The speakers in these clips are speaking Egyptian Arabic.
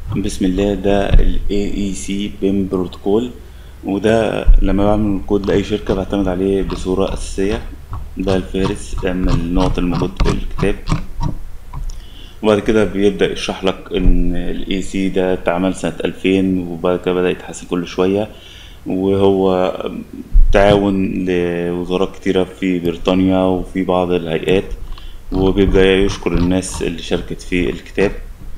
بسم الله ده ال AEC BIM بروتوكول وده لما بعمل كود لأي شركة بعتمد عليه بصورة أساسية ده الفهرس من النقط الموجود في الكتاب وبعد كده بيبدأ يشرح لك إن ال AEC ده اتعمل سنة ألفين وبعد كده بدأ يتحسن كل شوية وهو تعاون لوزارات كتيرة في بريطانيا وفي بعض الهيئات وبيبدأ يشكر الناس اللي شاركت في الكتاب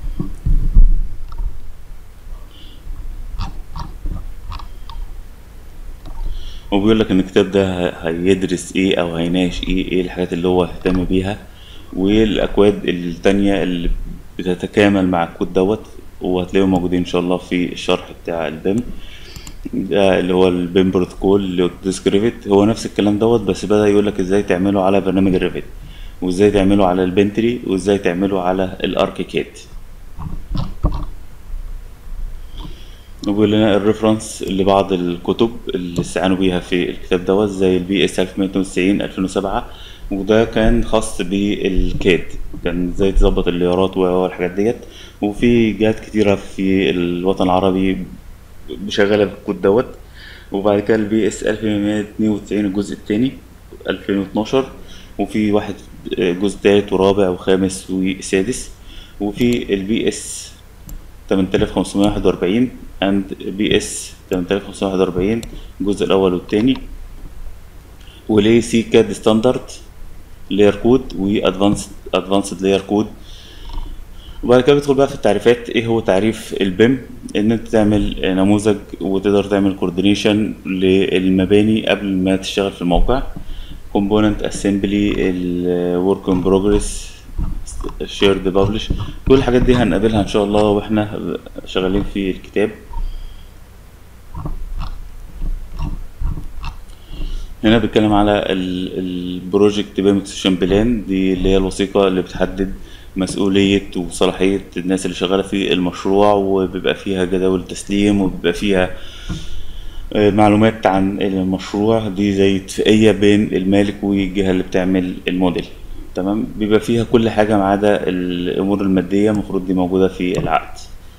وبيقول لك ان الكتاب ده ه- هيدرس ايه او هيناقش ايه ايه الحاجات اللي هو يهتم بيها وايه الاكواد التانية اللي بتتكامل مع الكود دوت وهتلاقيهم موجودين ان شاء الله في الشرح بتاع البيم ده اللي هو البيم بروتوكول اللي هو ديسك ريفت هو نفس الكلام دوت بس بدأ يقول لك ازاي تعمله على برنامج الريفت وازاي تعمله على البنتري وازاي تعمله على الاركيكاد وبيقول لنا الريفرنس لبعض الكتب اللي استعانوا بيها في الكتاب دوت زي البي اس 1192 2007 وده كان خاص بالكاد كان ازاي تظبط الليارات والحاجات ديت وفي جهات كتيرة في الوطن العربي شغالة بالكود دوت وبعد كده البي اس 1192 الجزء التاني 2012 وفي واحد جزء تالت ورابع وخامس وسادس وفي البي اس 8541 and بي اس 8541 الجزء الاول والثاني وليه سي كاد ستاندرد لاير كود وادفانسد ادفانسد لاير كود وبعد كده بيدخل بقى في التعريفات ايه هو تعريف البيم ان انت تعمل نموذج وتقدر تعمل كوردينيشن للمباني قبل ما تشتغل في الموقع كومبوننت اسمبلي الورك ان بروجريس شيرد ببلش كل الحاجات دي هنقابلها ان شاء الله واحنا شغالين في الكتاب هنا بيتكلم على البروجكت بيم اكسشن بلان دي اللي هي الوثيقة اللي بتحدد مسؤولية وصلاحية الناس اللي شغالة في المشروع وبيبقى فيها جداول تسليم وبيبقى فيها آه، معلومات عن المشروع دي زي اتفاقية بين المالك والجهة اللي بتعمل الموديل تمام بيبقى فيها كل حاجة ما عدا الأمور المادية المفروض دي موجودة في العقد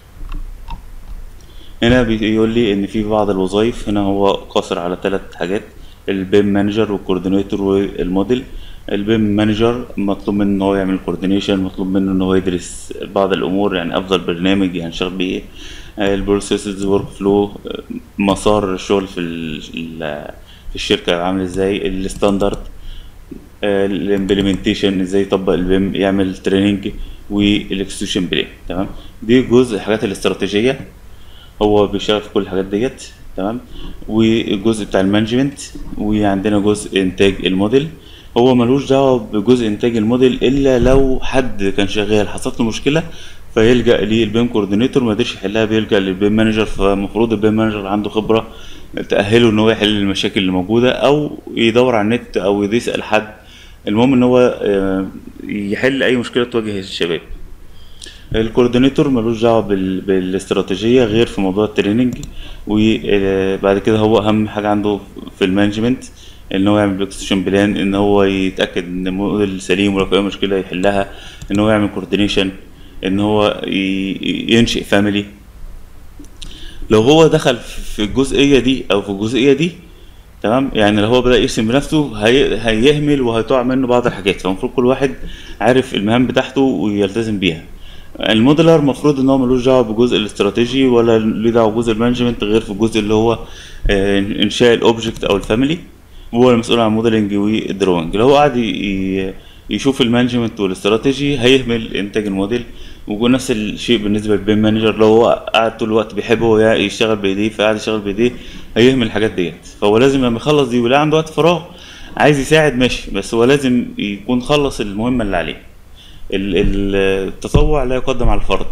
هنا بيقول لي ان في بعض الوظائف هنا هو قاصر على ثلاث حاجات البيم مانجر والكوردينيتور والموديل البيم مانجر مطلوب منه ان هو يعمل كوردينيشن مطلوب منه ان هو يدرس بعض الامور يعني افضل برنامج هنشتغل بيه البروسيسز ورك فلو مسار الشغل في ال- ال- في الشركه عامل ازاي الستاندرد الامبلمنتيشن ازاي يطبق البيم يعمل تريننج والاكستوشن بلاي تمام دي جزء الحاجات الاستراتيجيه هو بيشتغل في كل الحاجات ديت تمام والجزء بتاع المانجمنت وعندنا جزء انتاج الموديل هو ملوش دعوه بجزء انتاج الموديل الا لو حد كان شغال حصلت له مشكله فيلجا للبيم كوردينيتور ما قدرش يحلها بيلجا للبيم مانجر فالمفروض البيم مانجر عنده خبره تاهله ان هو يحل المشاكل اللي موجوده او يدور على النت او يسال حد المهم ان هو آه، يحل اي مشكله تواجه الشباب الكوردينيتور ملوش دعوه بال... بالاستراتيجيه غير في موضوع التريننج وبعد كده هو اهم حاجه عنده في المانجمنت ان هو يعمل اكستشن بلان ان هو يتاكد ان الموديل سليم ولو في اي مشكله يحلها ان هو يعمل كوردينيشن ان هو ي... ينشئ فاميلي لو هو دخل في الجزئيه دي او في الجزئيه دي تمام يعني لو هو بدأ يرسم بنفسه هي... هيهمل وهيقع منه بعض الحاجات فالمفروض كل واحد عارف المهام بتاعته ويلتزم بيها الموديلر المفروض ان هو ملوش دعوه بالجزء الاستراتيجي ولا ليه دعوه بجزء المانجمنت غير في الجزء اللي هو آه، انشاء الاوبجكت او الفاميلي هو المسؤول عن الموديلنج والدروينج لو هو قاعد ي- ي- يشوف المانجمنت والاستراتيجي هيهمل انتاج الموديل ونفس الشيء بالنسبه للبيم مانجر لو هو قاعد طول الوقت بيحب هو يشتغل بايديه فقاعد يشتغل بايديه هيهمل الحاجات ديت فهو لازم لما يخلص دي ويلاقي عنده وقت فراغ عايز يساعد ماشي بس هو لازم يكون خلص المهمه اللي عليه ال- ال- التطوع لا يقدم على الفرد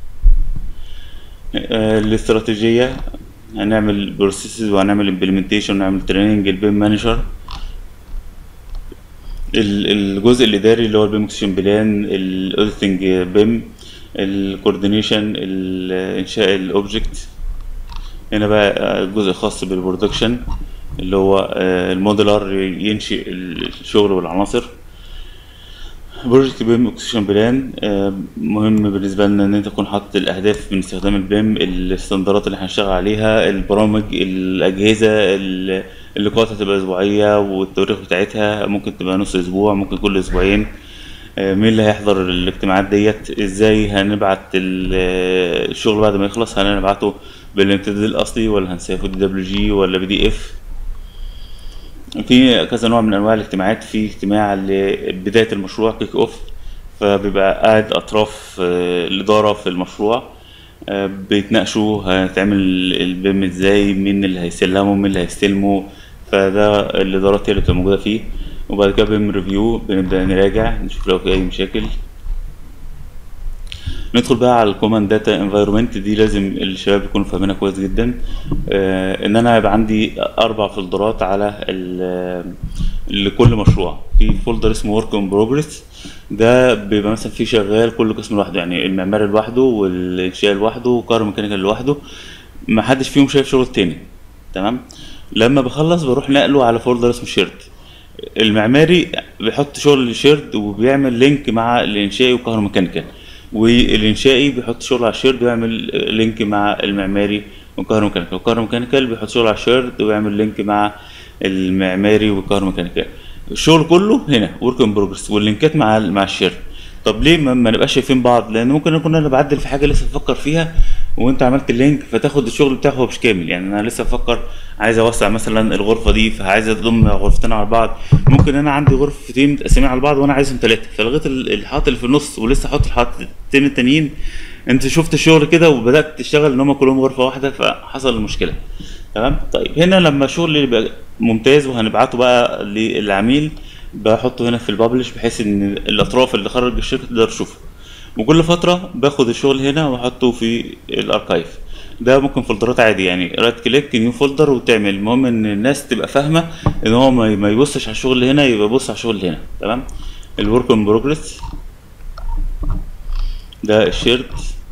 آه، الاستراتيجية هنعمل بروسيسز وهنعمل امبلمنتيشن ونعمل تريننج البيم مانجر الجزء الإداري اللي هو البيم اكسشن بلان الاوديتنج بيم الكوردينيشن انشاء الاوبجكت هنا بقى الجزء الخاص بالبرودكشن اللي هو آه، الموديلر ينشئ الشغل والعناصر بروجكت بيم اكسشن بلان مهم بالنسبه لنا ان انت تكون حاطط الاهداف من استخدام البيم الاستندرات اللي هنشتغل عليها البرامج الاجهزه ال- اللقاءات هتبقى اسبوعيه والتواريخ بتاعتها ممكن تبقى نص اسبوع ممكن كل اسبوعين آه، مين اللي هيحضر الاجتماعات ديت ازاي هنبعت ال- الشغل بعد ما يخلص هل هنبعته بالامتداد الاصلي ولا هنسيبه دي دبليو جي ولا بي دي اف في كذا نوع من انواع الاجتماعات في اجتماع لبدايه المشروع كيك اوف فبيبقى قاعد اطراف آه، الاداره في المشروع آه، بيتناقشوا هتعمل البيم ازاي مين اللي هيسلمه مين اللي هيستلمه فده الادارات هي اللي بتبقى موجوده فيه وبعد كده بيم ريفيو بنبدا نراجع نشوف لو في اي مشاكل ندخل بقى على الكوماند داتا انفايرمنت دي لازم الشباب يكونوا فاهمينها كويس جدا آه ان انا يبقى عندي اربع فولدرات على ال- لكل مشروع في فولدر اسمه ورك ان بروجرس ده بيبقى مثلا فيه شغال كل قسم لوحده يعني المعماري لوحده والانشاء لوحده وكار ميكانيكال لوحده ما حدش فيهم شايف شغل التاني تمام لما بخلص بروح نقله على فولدر اسمه شيرد المعماري بيحط شغل الشيرد وبيعمل لينك مع الانشائي والكهروميكانيكال والانشائي بيحط شغل على الشيرد ويعمل لينك مع المعماري والكهروميكانيكال والكهروميكانيكال بيحط شغل على الشيرد ويعمل لينك مع المعماري والكهروميكانيكال الشغل كله هنا ورك ان بروجرس واللينكات مع مع الشيرد طب ليه ما ما نبقاش شايفين بعض لان ممكن اكون انا بعدل في حاجه لسه بفكر فيها وانت عملت اللينك فتاخد الشغل بتاعه هو مش كامل يعني انا لسه بفكر عايز اوسع مثلا الغرفه دي فعايز اضم غرفتين على بعض ممكن انا عندي غرفتين متقسمين على بعض وانا عايزهم ثلاثه فلغيت ال- الحاط اللي في النص ولسه حاطط الحاطين التانيين انت شفت الشغل كده وبدات تشتغل ان هم كلهم غرفه واحده فحصل المشكله تمام طيب هنا لما الشغل يبقى ممتاز وهنبعته بقى للعميل بحطه هنا في البابلش بحيث ان الاطراف اللي خرج الشركه تقدر تشوفه وكل فتره باخد الشغل هنا واحطه في الاركايف ده ممكن فولدرات عادي يعني رايت كليك نيو فولدر وتعمل المهم ان الناس تبقى فاهمه ان هو ما ما يبصش على الشغل اللي هنا يبقى يبص على الشغل اللي هنا تمام الورك ان بروجرس ده الشيرد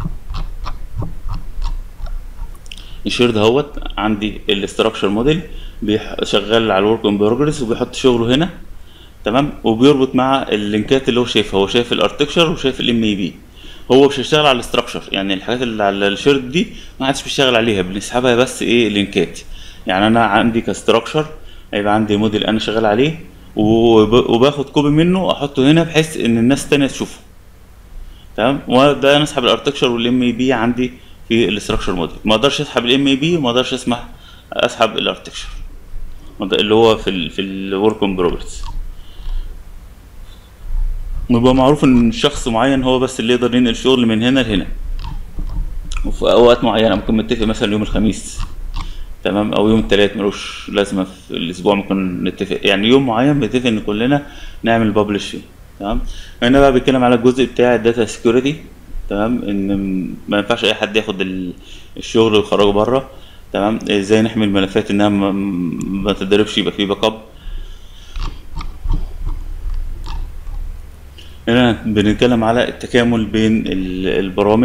الشيرد اهوت عندي الاستراكشر موديل شغال على الورك ان بروجرس وبيحط شغله هنا تمام وبيربط مع اللينكات اللي هو شايفها هو شايف الارتكشر وشايف الام اي بي هو مش هيشتغل على الاستراكشر يعني الحاجات اللي على الشيرد دي ما حدش بيشتغل عليها بنسحبها بس ايه لينكات يعني انا عندي كاستراكشر هيبقى عندي موديل انا شغال عليه وب- وباخد كوبي منه احطه هنا بحيث ان الناس التانية تشوفه تمام وده انا اسحب الارتكشر والام اي بي عندي في الاستراكشر موديل ما اقدرش اسحب الام اي بي وما اقدرش اسمح اسحب الارتكشر اللي هو في ال في الورك ان بروجرس ويبقى معروف ان شخص معين هو بس اللي يقدر ينقل شغل من هنا لهنا وفي اوقات معينه ممكن متفق مثلا يوم الخميس تمام او يوم الثلاث ملوش لازمه في الاسبوع ممكن نتفق يعني يوم معين بنتفق ان كلنا نعمل ببلش فيه تمام هنا بقى بيتكلم على الجزء بتاع الداتا سكيورتي تمام ان ما ينفعش اي حد ياخد ال- الشغل ويخرجه بره تمام ازاي نحمي الملفات انها ما, ما تتضربش يبقى في باك اب هنا بنتكلم على التكامل بين ال- البرامج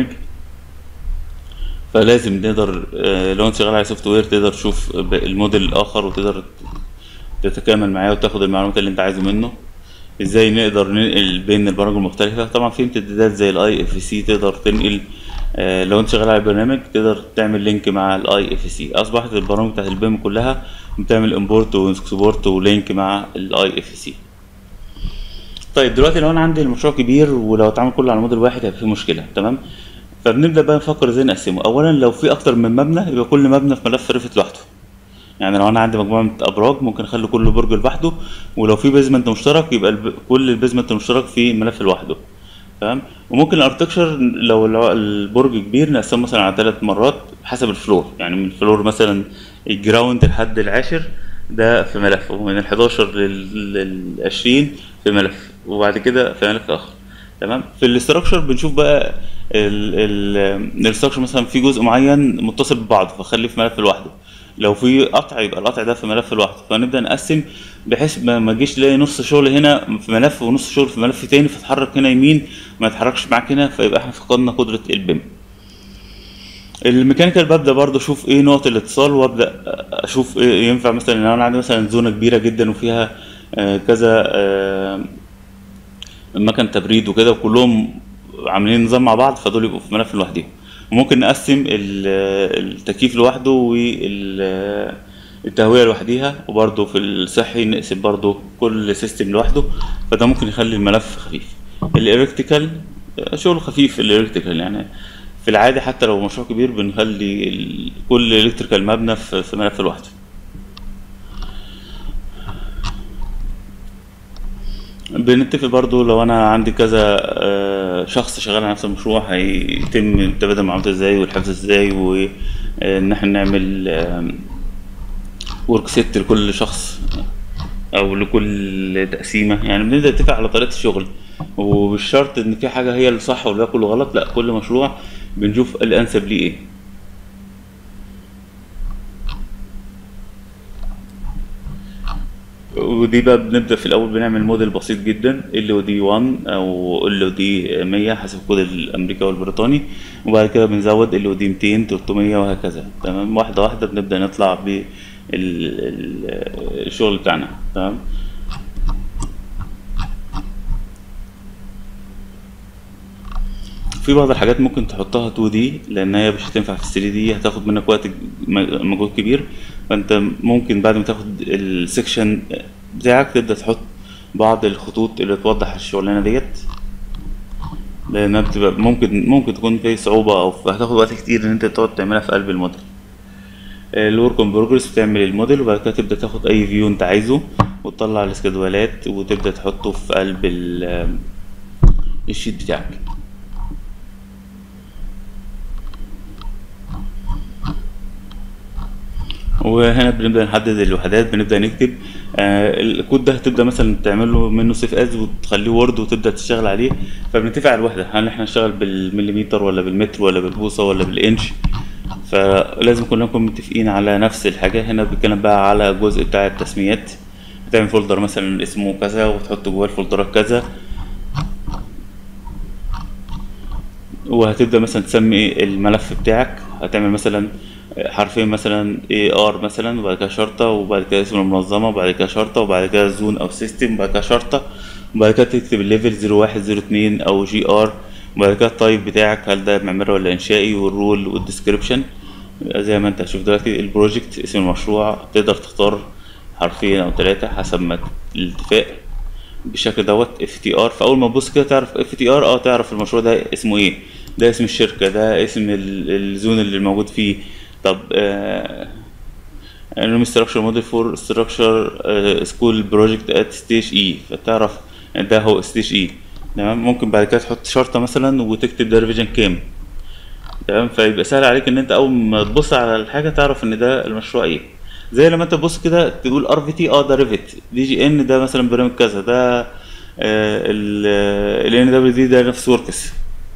فلازم نقدر آه، لو انت شغال على سوفت وير تقدر تشوف ب- الموديل الاخر وتقدر تتكامل معاه وتاخد المعلومات اللي انت عايزه منه ازاي نقدر ننقل بين البرامج المختلفة طبعا في امتدادات زي الاي اف سي تقدر تنقل آه، لو انت شغال على برنامج تقدر تعمل لينك مع الاي اف سي اصبحت البرامج بتاعت البيم كلها بتعمل امبورت واكسبورت ولينك مع الاي اف سي طيب دلوقتي لو انا عندي المشروع كبير ولو اتعمل كله على موديل واحد هيبقى فيه مشكله تمام فبنبدا بقى نفكر ازاي نقسمه اولا لو في اكتر من مبنى يبقى كل مبنى في ملف ريفت لوحده يعني لو انا عندي مجموعه من ابراج ممكن اخلي كل برج لوحده ولو في بيزمنت مشترك يبقى الب... كل البيزمنت المشترك في ملف لوحده تمام وممكن الاركتكشر لو الع- البرج كبير نقسمه مثلا على ثلاث مرات حسب الفلور يعني من الفلور مثلا الجراوند لحد العاشر ده في ملف ومن ال 11 لل لل 20 في ملف وبعد كده في ملف اخر تمام في الاستراكشر بنشوف بقى الاستراكشر مثلا في جزء معين متصل ببعضه فخليه في ملف لوحده لو في قطع يبقى القطع ده في ملف لوحده فنبدا نقسم بحيث ما ما اجيش تلاقي نص شغل هنا في ملف ونص شغل في ملف تاني فتتحرك هنا يمين ما يتحركش معاك هنا فيبقى احنا فقدنا قدره البيم الميكانيكال ببدا برضه اشوف ايه نقط الاتصال وابدا اشوف ايه ينفع مثلا لو انا عندي مثلا زونه كبيره جدا وفيها آه، كذا آه، مكن تبريد وكده وكلهم عاملين نظام مع بعض فدول يبقوا في ملف لوحدهم وممكن نقسم ال- التكييف لوحده والتهوية لوحديها وبرضه في الصحي نقسم برضه كل سيستم لوحده فده ممكن يخلي الملف خفيف الالكتريكال شغل خفيف الالكتريكال يعني في العادي حتى لو مشروع كبير بنخلي ال- كل الكتريكال مبنى في في ملف لوحده بنتفق برضو لو انا عندي كذا آه، شخص شغال على نفس المشروع هيتم التبادل المعلومات ازاي والحفظ ازاي وان احنا نعمل ورك سيت لكل شخص او لكل تقسيمه يعني بنبدا نتفق على طريقه الشغل ومش شرط ان في حاجه هي اللي صح والباقي كله غلط لا كل مشروع بنشوف الانسب ليه ايه ودي بقى بنبدأ في الأول بنعمل موديل بسيط جدا ال او دي 1 أو ال او دي 100 حسب الكود الأمريكي والبريطاني وبعد كده بنزود ال او دي 200 300 وهكذا تمام واحدة واحدة بنبدأ نطلع بالشغل بتاعنا تمام في بعض الحاجات ممكن تحطها 2 دي لان هي مش هتنفع في 3 دي هتاخد منك وقت م- مجهود كبير فانت ممكن بعد ما تاخد السكشن بتاعك تبدا تحط بعض الخطوط اللي توضح الشغلانه ديت لانها بتبقى ممكن ممكن تكون في صعوبه او هتاخد وقت كتير ان انت تقعد تعملها في قلب الموديل الورك ان بروجرس بتعمل الموديل وبعد كده تبدا تاخد اي فيو انت عايزه وتطلع الاسكادوالات وتبدا تحطه في قلب ال- الشيت بتاعك وهنا بنبدا نحدد الوحدات بنبدا نكتب آه الكود ده هتبدا مثلا تعمل له منه سيف از وتخليه وورد وتبدا تشتغل عليه فبنتفق على الوحده هل احنا نشتغل بالمليمتر ولا بالمتر ولا بالبوصه ولا بالانش فلازم كلنا نكون متفقين على نفس الحاجه هنا بنتكلم بقى على الجزء بتاع التسميات بتعمل فولدر مثلا اسمه كذا وتحط جواه الفولدرات كذا وهتبدا مثلا تسمي الملف بتاعك هتعمل مثلا حرفين مثلا اي ار مثلا وبعد كده شرطه وبعد كده اسم المنظمه وبعد كده شرطه وبعد كده زون او سيستم وبعد كده شرطه وبعد كده تكتب الليفل 01 02 او جي ار وبعد كده التايب بتاعك هل ده معماري ولا انشائي والرول والديسكريبشن زي ما انت هتشوف دلوقتي البروجكت اسم المشروع تقدر تختار حرفين او ثلاثه حسب ما الاتفاق بالشكل دوت اف تي ار فاول ما تبص كده تعرف اف تي ار اه تعرف المشروع ده اسمه ايه ده اسم الشركه ده اسم ال- الزون اللي موجود فيه طب آه انهم structure model for structure آه school project at stage E فتعرف إن ده هو stage E تمام ممكن بعد كده تحط شرطة مثلا وتكتب ده ريفيجن كام تمام فيبقى سهل عليك ان انت اول ما تبص على الحاجة تعرف ان ده المشروع ايه زي لما انت تبص كده تقول ار في تي اه ده ريفت دي جي ان ده مثلا برنامج كذا ده ال ان دبليو دي ده نفس وركس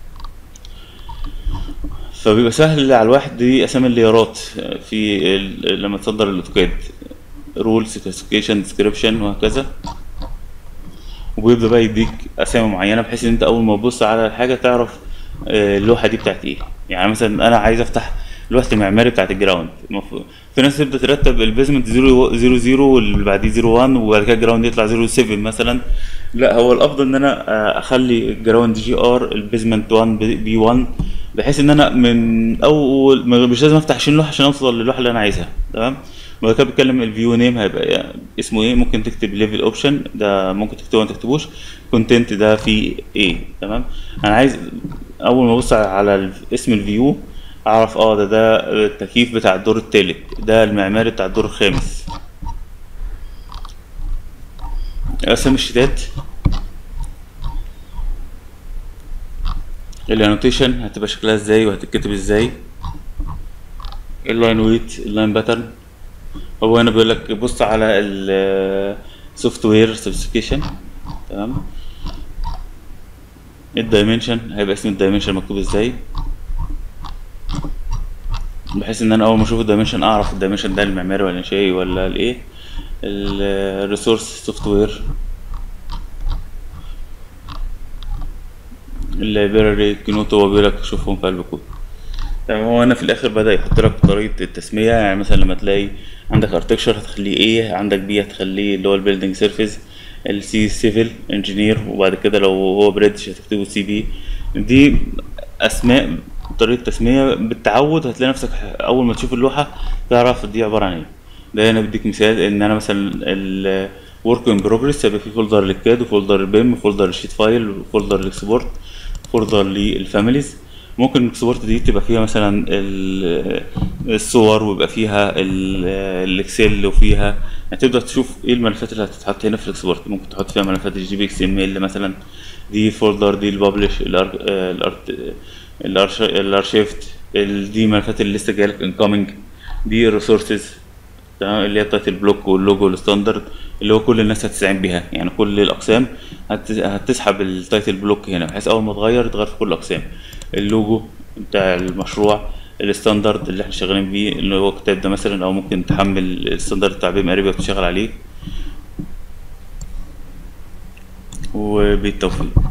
فبيبقى سهل على الواحد دي اسامي الليارات في ال- لما تصدر الاوتوكاد رول سبيسيفيكيشن ديسكريبشن وهكذا وبيبدا بقى يديك اسامي معينه بحيث ان انت اول ما تبص على الحاجه تعرف آه، اللوحه دي بتاعت ايه يعني مثلا انا عايز افتح لوحه المعماري بتاعت الجراوند المفروض في ناس تبدا ترتب البيزمنت 0 0 واللي بعديه 0 1 وبعد كده الجراوند يطلع 0 7 مثلا لا هو الافضل ان انا آه، اخلي الجراوند جي ار البيزمنت 1 بي 1 بحيث ان انا من اول ما- مش لازم افتح 20 لوحه عشان اوصل للوحه اللي انا عايزها تمام وبعد كده بتكلم الفيو نيم هيبقى يعني اسمه ايه ممكن تكتب ليفل اوبشن ده ممكن تكتبه ما تكتبوش كونتنت ده فيه ايه تمام انا عايز اول ما ابص على ال- اسم الفيو اعرف اه ده ده التكييف بتاع الدور التالت ده المعماري بتاع الدور الخامس اسامي الشتات الانوتيشن هتبقى شكلها ازاي وهتتكتب ازاي اللاين ويت اللاين باترن هو هنا بيقول لك بص على السوفت وير سبيسيفيكيشن تمام الدايمنشن هيبقى اسم الدايمنشن مكتوب ازاي بحيث ان انا اول ما اشوف الدايمنشن اعرف الدايمنشن ده المعماري ولا الانشائي ولا الايه الريسورس سوفت وير اللايبراري كنوت هو بيقول لك شوفهم في قلب الكود تمام هو هنا في الاخر بدا يحط لك طريقه التسميه يعني مثلا لما تلاقي عندك ارتكشر هتخليه ايه عندك بي هتخليه اللي هو البيلدينج سيرفيس السي سيفل انجينير وبعد كده لو هو بريدج هتكتبه سي بي دي اسماء طريقه تسميه بالتعود هتلاقي نفسك اول ما تشوف اللوحه تعرف دي عباره عن ايه ده هنا بديك مثال ان انا مثلا ال ورك ان بروجريس هيبقى في فولدر للكاد وفولدر للبيم وفولدر للشيت فايل وفولدر للاكسبورت فولدر للفاميليز ممكن الاكسبورت دي تبقى فيها مثلا ال- الصور ويبقى فيها ال- الاكسل وفيها يعني تبدا تشوف ايه الملفات اللي هتتحط هنا في الاكسبورت ممكن تحط فيها ملفات الجي بي اكس ام ال مثلا دي فولدر دي الببلش الارشيفت دي ملفات اللي لسه جايلك انكoming دي الريسورسز تمام اللي هي بتاعت البلوك واللوجو والستاندرد اللي هو كل الناس هتستعين بيها يعني كل الاقسام هت- هتسحب التايتل بلوك هنا بحيث اول ما تغير يتغير في كل الاقسام اللوجو بتاع المشروع الستاندرد اللي احنا شغالين بيه اللي هو الكتاب ده مثلا او ممكن تحمل الستاندرد بتاع بيم اريبيا وتشتغل عليه وبالتوفيق